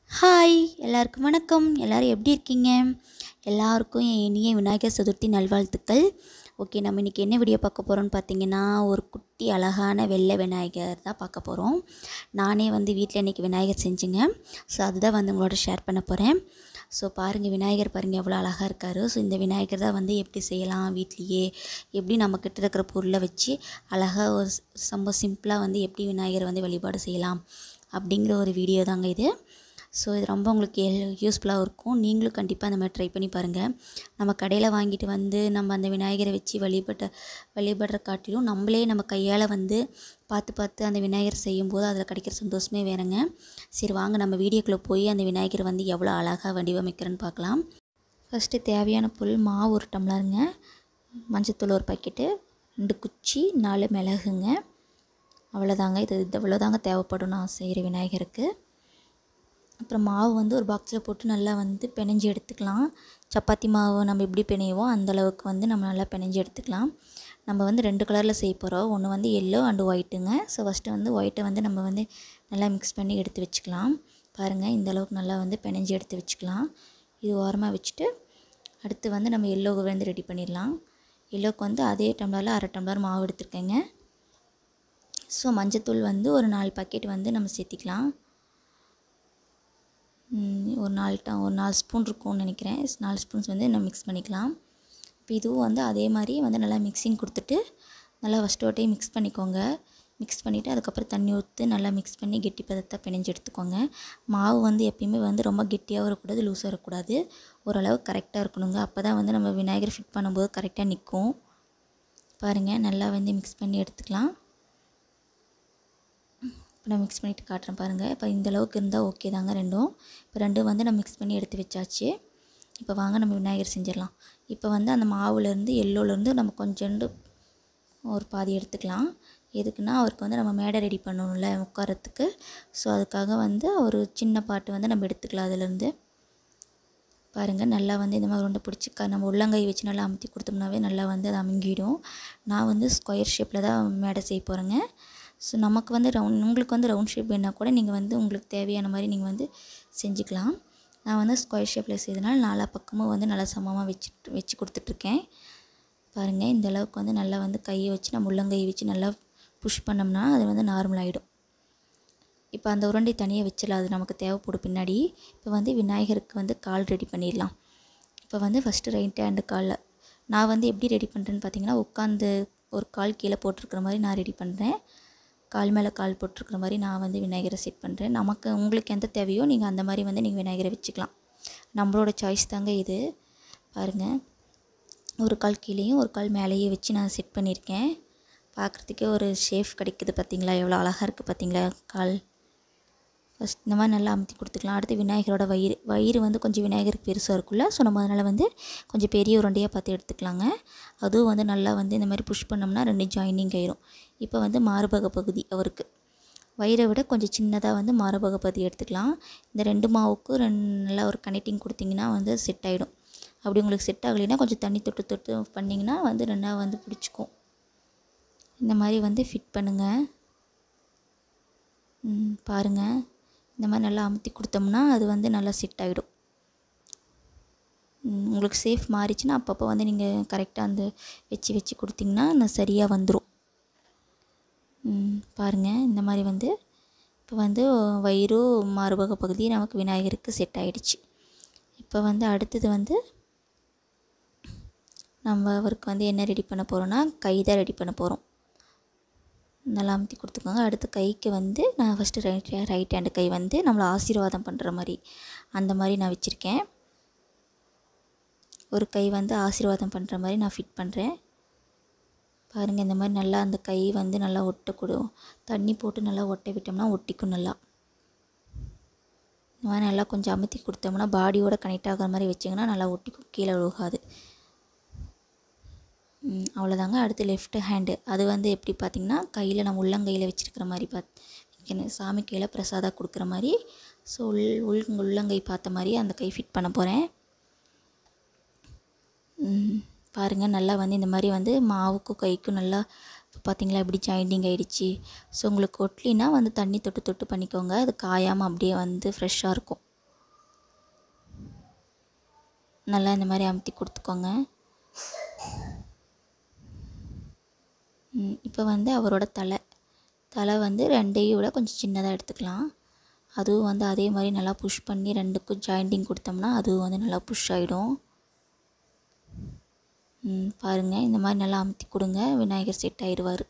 Hi எல்லாருக்கும் வணக்கம் எல்லோரும் எப்படி இருக்கீங்க எல்லாருக்கும் என் இனிய விநாயகர் சதுர்த்தி நல்வாழ்த்துக்கள் ஓகே நம்ம இன்றைக்கி என்ன வீடியோ பார்க்க போகிறோம்னு பார்த்தீங்கன்னா ஒரு குட்டி அழகான வெள்ளை விநாயகர் தான் பார்க்க போகிறோம் நானே வந்து வீட்டில் இன்றைக்கி விநாயகர் செஞ்சுங்க ஸோ அதுதான் வந்து உங்களோட ஷேர் பண்ண போகிறேன் ஸோ பாருங்கள் விநாயகர் பாருங்கள் எவ்வளோ அழகாக இருக்கார் ஸோ இந்த விநாயகர் தான் வந்து எப்படி செய்யலாம் வீட்லேயே எப்படி நம்மக்கிட்ட இருக்கிற பொருளை வச்சு அழகாக ஒரு ரொம்ப சிம்பிளாக வந்து எப்படி விநாயகர் வந்து வழிபாடு செய்யலாம் அப்படிங்கிற ஒரு வீடியோ தாங்க இது ஸோ இது ரொம்ப உங்களுக்கு யூஸ்ஃபுல்லாக இருக்கும் நீங்களும் கண்டிப்பாக அந்த மாதிரி ட்ரை பண்ணி பாருங்கள் நம்ம கடையில் வாங்கிட்டு வந்து நம்ம அந்த விநாயகரை வச்சு வழிபட்ட வழிபடுற காட்டிலும் நம்மளே நம்ம கையால் வந்து பார்த்து பார்த்து அந்த விநாயகர் செய்யும்போது அதில் கிடைக்கிற சந்தோஷமே வேறங்க சரி வாங்க நம்ம வீடியோக்குள்ளே போய் அந்த விநாயகர் வந்து எவ்வளோ அழகாக வடிவமைக்கிறேன்னு பார்க்கலாம் ஃபஸ்ட்டு தேவையான பொருள் மாவு ஒரு டம்ளருங்க மஞ்சத்தூள் ஒரு பாக்கெட்டு ரெண்டு குச்சி நாலு மிளகுங்க அவ்வளோதாங்க இது இது அவ்வளோதாங்க தேவைப்படும் நான் செய்கிற விநாயகருக்கு அப்புறம் மாவு வந்து ஒரு பாக்ஸில் போட்டு நல்லா வந்து பிணைஞ்சி எடுத்துக்கலாம் சப்பாத்தி மாவு நம்ம எப்படி பிணையுவோம் அந்தளவுக்கு வந்து நம்ம நல்லா பிணைஞ்சி எடுத்துக்கலாம் நம்ம வந்து ரெண்டு கலரில் செய்ய போகிறோம் ஒன்று வந்து எல்லோ அண்டு ஒயிட்டுங்க ஸோ ஃபஸ்ட்டு வந்து ஒயிட்டை வந்து நம்ம வந்து நல்லா மிக்ஸ் பண்ணி எடுத்து வச்சுக்கலாம் பாருங்கள் இந்த அளவுக்கு நல்லா வந்து பிணைஞ்சி எடுத்து வச்சுக்கலாம் இது ஓரமாக வச்சுட்டு அடுத்து வந்து நம்ம எல்லோவை வந்து ரெடி பண்ணிடலாம் எல்லோவுக்கு வந்து அதே டம்ளரில் அரை டம்ளர் மாவு எடுத்துருக்கேங்க ஸோ மஞ்சத்தூள் வந்து ஒரு நாலு பாக்கெட் வந்து நம்ம சேர்த்திக்கலாம் ஒரு நாலு ட ஒரு நாலு ஸ்பூன் இருக்கும்னு நினைக்கிறேன் நாலு ஸ்பூன்ஸ் வந்து நம்ம மிக்ஸ் பண்ணிக்கலாம் இப்போ இதுவும் வந்து அதே மாதிரி வந்து நல்லா மிக்சிங் கொடுத்துட்டு நல்லா ஃபஸ்ட்டு ஒரு டைம் மிக்ஸ் பண்ணிக்கோங்க மிக்ஸ் பண்ணிவிட்டு அதுக்கப்புறம் தண்ணி ஊற்றி நல்லா மிக்ஸ் பண்ணி கெட்டி பதத்தை பிணைஞ்சு எடுத்துக்கோங்க மாவு வந்து எப்பயுமே வந்து ரொம்ப கெட்டியாகவும் இருக்கக்கூடாது லூஸாக இருக்கக்கூடாது ஓரளவு கரெக்டாக இருக்கணுங்க அப்போ தான் வந்து நம்ம விநாயகர் ஃபிட் பண்ணும்போது கரெக்டாக நிற்கும் பாருங்கள் நல்லா வந்து மிக்ஸ் பண்ணி எடுத்துக்கலாம் இப்போ நான் மிக்ஸ் பண்ணிவிட்டு காட்டுறேன் பாருங்கள் இப்போ இந்த அளவுக்கு இருந்தால் ஓகே தாங்க ரெண்டும் இப்போ ரெண்டும் வந்து நான் மிக்ஸ் பண்ணி எடுத்து வச்சாச்சு இப்போ வாங்க நம்ம விநாயகர் செஞ்சிடலாம் இப்போ வந்து அந்த மாவுலேருந்து எல்லோலேருந்து நம்ம கொஞ்சோண்டு ஒரு பாதி எடுத்துக்கலாம் எதுக்குன்னா அவருக்கு வந்து நம்ம மேடை ரெடி பண்ணணும்ல உட்காரத்துக்கு ஸோ அதுக்காக வந்து ஒரு சின்ன பாட்டு வந்து நம்ம எடுத்துக்கலாம் அதுலேருந்து பாருங்கள் நல்லா வந்து இந்த மாதிரி உருண்டை பிடிச்சி க நம்ம உள்ளங்கை வச்சு நல்லா அமுத்தி கொடுத்தோம்னாவே நல்லா வந்து அது அமுங்கிடும் நான் வந்து ஸ்கொயர் ஷேப்பில் தான் மேடை செய்ய போகிறேங்க ஸோ நமக்கு வந்து ரவுண்ட் உங்களுக்கு வந்து ரவுண்ட் ஷேப் வேணால் கூட நீங்கள் வந்து உங்களுக்கு தேவையான மாதிரி நீங்கள் வந்து செஞ்சுக்கலாம் நான் வந்து ஸ்கொயர் ஷேப்பில் செய்தனால நாலா பக்கமும் வந்து நல்லா சமமாக வச்சுட்டு வச்சு கொடுத்துட்ருக்கேன் பாருங்கள் இந்த அளவுக்கு வந்து நல்லா வந்து கையை வச்சு நம்ம உள்ளங்கையை வச்சு நல்லா புஷ் பண்ணோம்னா அது வந்து நார்மல் ஆகிடும் இப்போ அந்த உருண்டை தனியாக வச்சிடலாம் அது நமக்கு தேவைப்படும் பின்னாடி இப்போ வந்து விநாயகருக்கு வந்து கால் ரெடி பண்ணிடலாம் இப்போ வந்து ஃபஸ்ட்டு ரைட் ஹேண்டு காலில் நான் வந்து எப்படி ரெடி பண்ணுறேன்னு பார்த்தீங்கன்னா உட்காந்து ஒரு கால் கீழே போட்டிருக்கிற மாதிரி நான் ரெடி பண்ணுறேன் கால் மேலே கால் போட்டிருக்கிற மாதிரி நான் வந்து விநாயகரை செட் பண்ணுறேன் நமக்கு உங்களுக்கு எந்த தேவையோ நீங்கள் அந்த மாதிரி வந்து நீங்கள் விநாயகரை வச்சுக்கலாம் நம்மளோட சாய்ஸ் தாங்க இது பாருங்கள் ஒரு கால் கீழேயும் ஒரு கால் மேலேயே வச்சு நான் செட் பண்ணியிருக்கேன் பார்க்குறதுக்கே ஒரு ஷேஃப் கிடைக்குது பார்த்தீங்களா எவ்வளோ அழகாக இருக்குது பார்த்தீங்களா கால் ஃபஸ்ட் இந்த மாதிரி நல்லா அமுத்தி கொடுத்துக்கலாம் அடுத்து விநாயகரோட வயிறு வயிறு வந்து கொஞ்சம் விநாயகருக்கு பெருசாக இருக்குல்ல ஸோ நம்ம அதனால் வந்து கொஞ்சம் பெரிய உருண்டையாக பார்த்து எடுத்துக்கலாங்க அதுவும் வந்து நல்லா வந்து இந்த மாதிரி புஷ் பண்ணோம்னா ரெண்டு ஜாயினிங் ஆயிரும் இப்போ வந்து மார்பக பகுதி அவருக்கு வயிறை விட கொஞ்சம் சின்னதாக வந்து மார்பக பகுதி எடுத்துக்கலாம் இந்த ரெண்டு மாவுக்கும் ரெண்டு நல்லா ஒரு கனெக்டிங் கொடுத்திங்கன்னா வந்து செட் ஆகிடும் அப்படி உங்களுக்கு செட் ஆகலைன்னா கொஞ்சம் தண்ணி தொட்டு தொட்டு பண்ணிங்கன்னா வந்து ரெண்டாக வந்து பிடிச்சிக்கும் இந்த மாதிரி வந்து ஃபிட் பண்ணுங்கள் பாருங்கள் இந்த மாதிரி நல்லா அமுத்தி கொடுத்தோம்னா அது வந்து நல்லா செட் ஆகிடும் உங்களுக்கு சேஃப் மாறிச்சுன்னா அப்பப்போ வந்து நீங்கள் கரெக்டாக அந்த வச்சு வச்சு கொடுத்திங்கன்னா நான் சரியாக வந்துடும் பாருங்கள் இந்த மாதிரி வந்து இப்போ வந்து வயிறு மார்பக பகுதி நமக்கு விநாயகருக்கு செட் ஆகிடுச்சு இப்போ வந்து அடுத்தது வந்து நம்ம அவருக்கு வந்து என்ன ரெடி பண்ண போகிறோன்னா கை தான் ரெடி பண்ண போகிறோம் நல்லா அமுத்தி கொடுத்துக்கோங்க அடுத்து கைக்கு வந்து நான் ஃபஸ்ட்டு ரைட் ரைட் ஹேண்டு கை வந்து நம்மளை ஆசீர்வாதம் பண்ணுற மாதிரி அந்த மாதிரி நான் வச்சுருக்கேன் ஒரு கை வந்து ஆசீர்வாதம் பண்ணுற மாதிரி நான் ஃபிட் பண்ணுறேன் பாருங்கள் இந்த மாதிரி நல்லா அந்த கை வந்து நல்லா ஒட்டக்கூடும் தண்ணி போட்டு நல்லா ஒட்ட விட்டோம்னா ஒட்டிக்கும் நல்லா இந்த மாதிரி நல்லா கொஞ்சம் அமுத்தி கொடுத்தோம்னா பாடியோட கனெக்ட் ஆகிற மாதிரி வச்சிங்கன்னா நல்லா ஒட்டிக்கும் கீழே விழுகாது அவ்வளோதாங்க அடுத்து லெஃப்ட் ஹேண்டு அது வந்து எப்படி பார்த்திங்கன்னா கையில் நம்ம உள்ளங்கையில் வச்சுருக்கிற மாதிரி பார்த்து சாமி கையில் பிரசாதம் கொடுக்குற மாதிரி ஸோ உள் உள் உள்ளங்கை பார்த்த மாதிரி அந்த கை ஃபிட் பண்ண போகிறேன் பாருங்கள் நல்லா வந்து இந்த மாதிரி வந்து மாவுக்கும் கைக்கும் நல்லா பார்த்தீங்களா எப்படி ஜாயிண்டிங் ஆகிடுச்சி ஸோ உங்களுக்கு ஒட்லினா வந்து தண்ணி தொட்டு தொட்டு பண்ணிக்கோங்க அது காயாமல் அப்படியே வந்து ஃப்ரெஷ்ஷாக இருக்கும் நல்லா இந்த மாதிரி அமுத்தி கொடுத்துக்கோங்க இப்போ வந்து அவரோட தலை தலை வந்து ரெண்டையும் விட கொஞ்சம் சின்னதாக எடுத்துக்கலாம் அதுவும் வந்து அதே மாதிரி நல்லா புஷ் பண்ணி ரெண்டுக்கும் ஜாயிண்டிங் கொடுத்தோம்னா அதுவும் வந்து நல்லா புஷ் ஆகிடும் பாருங்கள் இந்த மாதிரி நல்லா அமுத்தி கொடுங்க விநாயகர் செட் ஆயிடுவார்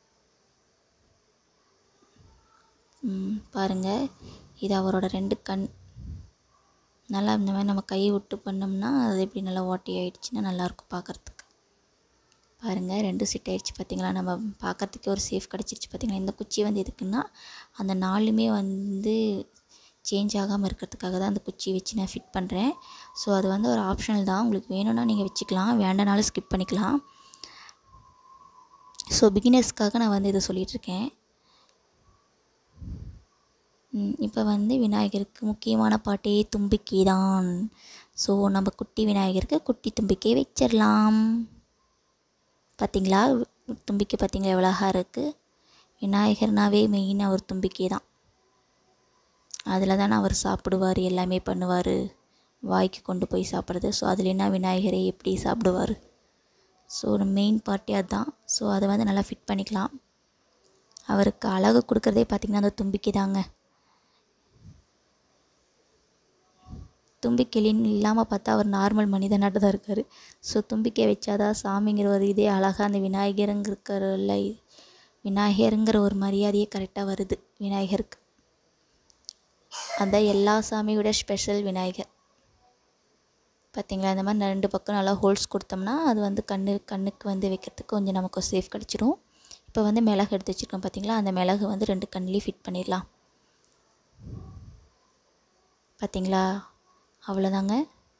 பாருங்கள் இது அவரோட ரெண்டு கண் நல்லா இந்த மாதிரி நம்ம கையை விட்டு பண்ணோம்னா அது எப்படி நல்லா ஓட்டி ஆயிடுச்சுன்னா நல்லாயிருக்கும் பார்க்குறதுக்கு பாருங்கள் ரெண்டும் செட் ஆயிடுச்சு பார்த்திங்களா நம்ம பார்க்கறதுக்கே ஒரு சேஃப் கிடச்சிருச்சு பார்த்திங்களா இந்த குச்சி வந்து எதுக்குன்னா அந்த நாலுமே வந்து சேஞ்ச் ஆகாமல் இருக்கிறதுக்காக தான் அந்த குச்சி வச்சு நான் ஃபிட் பண்ணுறேன் ஸோ அது வந்து ஒரு ஆப்ஷனல் தான் உங்களுக்கு வேணும்னா நீங்கள் வச்சுக்கலாம் வேண்டனாலும் ஸ்கிப் பண்ணிக்கலாம் ஸோ பிகினர்ஸ்க்காக நான் வந்து இதை சொல்லிகிட்ருக்கேன் இப்போ வந்து விநாயகருக்கு முக்கியமான பாட்டே தும்பிக்கை தான் ஸோ நம்ம குட்டி விநாயகருக்கு குட்டி தும்பிக்கை வச்சிடலாம் பார்த்திங்களா தும்பிக்கை பார்த்திங்களா எவ்வளோ அழகாக இருக்குது விநாயகர்னாவே மெயினாக ஒரு தும்பிக்கை தான் அதில் தானே அவர் சாப்பிடுவார் எல்லாமே பண்ணுவார் வாய்க்கு கொண்டு போய் சாப்பிட்றது ஸோ அதில் என்ன விநாயகரை எப்படி சாப்பிடுவார் ஸோ மெயின் பார்ட்டி அதுதான் ஸோ அதை வந்து நல்லா ஃபிட் பண்ணிக்கலாம் அவருக்கு அழகு கொடுக்குறதே பார்த்திங்கன்னா அந்த தும்பிக்கை தாங்க தும்பிக்கைலின்னு இல்லாமல் பார்த்தா அவர் நார்மல் மனிதனாட்டு தான் இருக்கார் ஸோ தும்பிக்கை வச்சாதான் சாமிங்கிற ஒரு இதே அழகாக அந்த விநாயகருங்கிற விநாயகருங்கிற ஒரு மரியாதையே கரெக்டாக வருது விநாயகருக்கு அதான் எல்லா சாமியோட ஸ்பெஷல் விநாயகர் பார்த்திங்களா இந்த மாதிரி ரெண்டு பக்கம் நல்லா ஹோல்ஸ் கொடுத்தோம்னா அது வந்து கண்ணு கண்ணுக்கு வந்து வைக்கிறதுக்கு கொஞ்சம் நமக்கு சேஃப் கிடச்சிரும் இப்போ வந்து மிளகு எடுத்து வச்சுருக்கோம் பார்த்திங்களா அந்த மிளகு வந்து ரெண்டு கண்ணிலையும் ஃபிட் பண்ணிடலாம் பார்த்திங்களா அவ்வளோதாங்க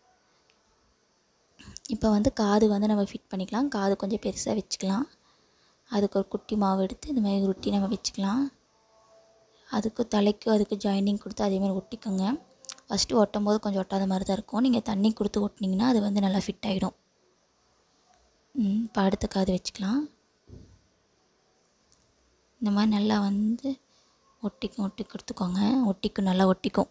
இப்போ வந்து காது வந்து நம்ம ஃபிட் பண்ணிக்கலாம் காது கொஞ்சம் பெருசாக வச்சுக்கலாம் அதுக்கு ஒரு குட்டி மாவு எடுத்து இந்த மாதிரி உருட்டி நம்ம வச்சுக்கலாம் அதுக்கு தலைக்கும் அதுக்கு ஜாயினிங் கொடுத்து அதேமாதிரி ஒட்டிக்கோங்க ஃபஸ்ட்டு ஒட்டும் போது கொஞ்சம் ஒட்டாத மாதிரி தான் இருக்கும் நீங்கள் தண்ணி கொடுத்து ஒட்டினீங்கன்னா அது வந்து நல்லா ஃபிட் ஆகிடும் இப்போ அடுத்த காது வச்சுக்கலாம் இந்த மாதிரி நல்லா வந்து ஒட்டிக்கும் ஒட்டி கொடுத்துக்கோங்க ஒட்டிக்கும் நல்லா ஒட்டிக்கும்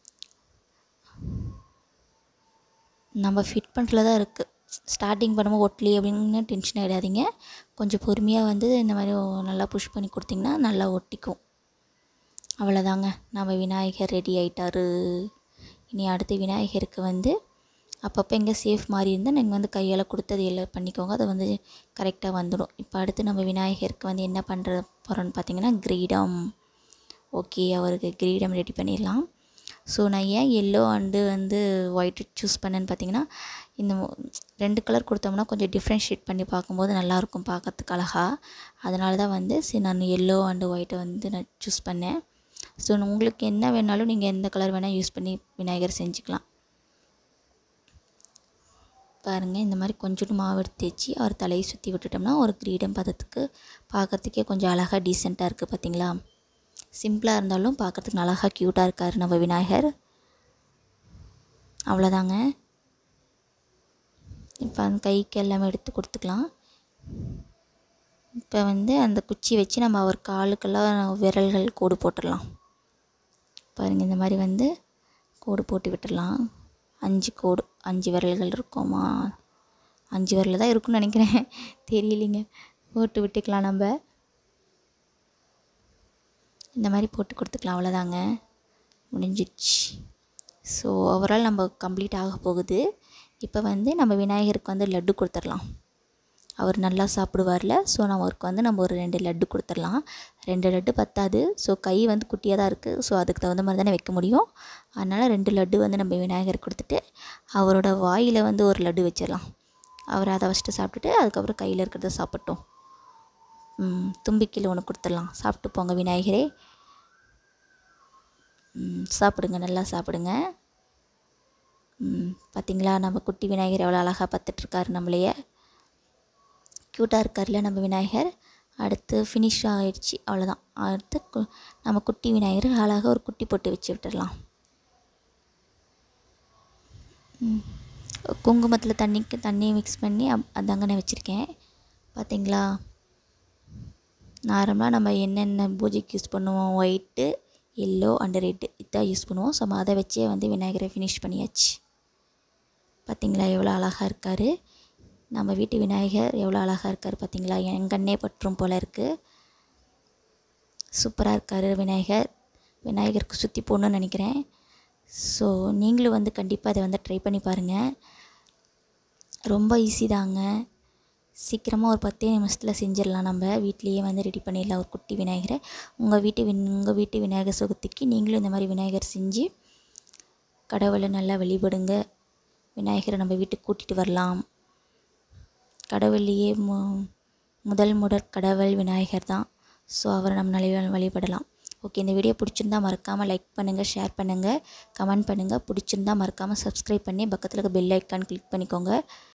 நம்ம ஃபிட் பண்ணுறதுல தான் இருக்குது ஸ்டார்டிங் பண்ணும்போது ஒட்லி அப்படின்னு டென்ஷன் ஆகிடாதீங்க கொஞ்சம் பொறுமையாக வந்து இந்த மாதிரி நல்லா புஷ் பண்ணி கொடுத்திங்கன்னா நல்லா ஒட்டிக்கும் அவ்வளோதாங்க நம்ம விநாயகர் ரெடி ஆயிட்டாரு இனி அடுத்து விநாயகருக்கு வந்து அப்பப்போ எங்கே சேஃப் மாதிரி இருந்தால் நீங்கள் வந்து கையால் கொடுத்தது எல்லாம் பண்ணிக்கோங்க அது வந்து கரெக்டாக வந்துடும் இப்போ அடுத்து நம்ம விநாயகருக்கு வந்து என்ன பண்ணுற போகிறோன்னு பார்த்தீங்கன்னா கிரீடம் ஓகே அவருக்கு கிரீடம் ரெடி பண்ணிடலாம் ஸோ நான் ஏன் எல்லோ அண்டு வந்து ஒயிட் சூஸ் பண்ணேன்னு பார்த்தீங்கன்னா இந்த ரெண்டு கலர் கொடுத்தோம்னா கொஞ்சம் டிஃப்ரென்ஷியேட் பண்ணி பார்க்கும்போது நல்லாயிருக்கும் பார்க்கறதுக்கு அழகாக அதனால தான் வந்து சரி நான் எல்லோ அண்டு ஒயிட்டை வந்து நான் சூஸ் பண்ணேன் ஸோ உங்களுக்கு என்ன வேணாலும் நீங்கள் எந்த கலர் வேணால் யூஸ் பண்ணி விநாயகர் செஞ்சுக்கலாம் பாருங்கள் இந்த மாதிரி கொஞ்சோண்டு மாவு எடுத்து தேய்ச்சி அவர் தலையை சுற்றி விட்டுட்டோம்னா ஒரு கிரீடம் பதத்துக்கு பார்க்குறதுக்கே கொஞ்சம் அழகாக டீசெண்டாக இருக்குது பார்த்தீங்களா சிம்பிளாக இருந்தாலும் பார்க்குறதுக்கு அழகாக க்யூட்டாக இருக்கார் நம்ம விநாயகர் அவ்வளோதாங்க இப்போ அந்த கைக்கு எல்லாமே எடுத்து கொடுத்துக்கலாம் இப்போ வந்து அந்த குச்சி வச்சு நம்ம அவர் காலுக்கெல்லாம் விரல்கள் கோடு போட்டுடலாம் பாருங்கள் இந்த மாதிரி வந்து கோடு போட்டு விட்டுடலாம் அஞ்சு கோடு அஞ்சு விரல்கள் இருக்குமா அஞ்சு விரல் தான் இருக்கும்னு நினைக்கிறேன் தெரியலிங்க போட்டு விட்டுக்கலாம் நம்ம இந்த மாதிரி போட்டு கொடுத்துக்கலாம் அவ்வளோதாங்க முடிஞ்சிடுச்சு ஸோ ஓவரால் நம்ம கம்ப்ளீட் ஆக போகுது இப்போ வந்து நம்ம விநாயகருக்கு வந்து லட்டு கொடுத்துடலாம் அவர் நல்லா சாப்பிடுவார்ல ஸோ நம்ம அவருக்கு வந்து நம்ம ஒரு ரெண்டு லட்டு கொடுத்துடலாம் ரெண்டு லட்டு பத்தாது ஸோ கை வந்து குட்டியாக தான் இருக்குது ஸோ அதுக்கு தகுந்த மாதிரி தானே வைக்க முடியும் அதனால் ரெண்டு லட்டு வந்து நம்ம விநாயகர் கொடுத்துட்டு அவரோட வாயில் வந்து ஒரு லட்டு வச்சிடலாம் அவர் அதை ஃபஸ்ட்டு சாப்பிட்டுட்டு அதுக்கப்புறம் கையில் இருக்கிறத சாப்பிட்டோம் தும்பிக்கையில் ஒன்று கொடுத்துடலாம் சாப்பிட்டு போங்க விநாயகரே சாப்பிடுங்க நல்லா சாப்பிடுங்க பார்த்திங்களா நம்ம குட்டி விநாயகர் எவ்வளோ அழகாக பார்த்துட்ருக்காரு நம்மளையே க்யூட்டாக இருக்கார்ல நம்ம விநாயகர் அடுத்து ஃபினிஷ் ஆகிடுச்சு அவ்வளோதான் அடுத்து கு- நம்ம குட்டி விநாயகர் அழகாக ஒரு குட்டி போட்டு வச்சு விட்டுடலாம் ம். குங்குமத்தில் தண்ணிக்கு தண்ணியை மிக்ஸ் பண்ணி அப் அதாங்க நான் வச்சுருக்கேன் பார்த்தீங்களா நார்மலாக நம்ம என்னென்ன பூஜைக்கு யூஸ் பண்ணுவோம் ஒயிட்டு எல்லோ அண்ட் ரெட்டு இதான் யூஸ் பண்ணுவோம் ஸோ நம்ம அதை வச்சே வந்து விநாயகரை ஃபினிஷ் பண்ணியாச்சு பார்த்தீங்களா எவ்வளோ அழகாக இருக்கார் நம்ம வீட்டு விநாயகர் எவ்வளோ அழகாக இருக்கார் பார்த்தீங்களா என் கண்ணே பற்றும் போல் இருக்குது சூப்பராக இருக்கார் விநாயகர் விநாயகருக்கு சுற்றி போடணும்னு நினைக்கிறேன் ஸோ நீங்களும் வந்து கண்டிப்பாக அதை வந்து ட்ரை பண்ணி பாருங்கள் ரொம்ப ஈஸி தாங்க சீக்கிரமாக ஒரு பத்தே நிமிஷத்தில் செஞ்சிடலாம் நம்ம வீட்லேயே வந்து ரெடி பண்ணிடலாம் ஒரு குட்டி விநாயகரை உங்கள் வீட்டு வின் உங்கள் வீட்டு விநாயகர் சதுர்த்திக்கு நீங்களும் இந்த மாதிரி விநாயகர் செஞ்சு கடவுளை நல்லா வழிபடுங்க விநாயகரை நம்ம வீட்டுக்கு கூட்டிகிட்டு வரலாம் கடவுள்லேயே மு முதல் முதற் கடவுள் விநாயகர் தான் ஸோ அவரை நம்ம நல்ல வழிபடலாம் ஓகே இந்த வீடியோ பிடிச்சிருந்தா மறக்காமல் லைக் பண்ணுங்கள் ஷேர் பண்ணுங்கள் கமெண்ட் பண்ணுங்கள் பிடிச்சிருந்தா மறக்காமல் சப்ஸ்கிரைப் பண்ணி பக்கத்தில் இருக்க பெல் ஐக்கான் கிளிக் பண்ணிக்கோங்க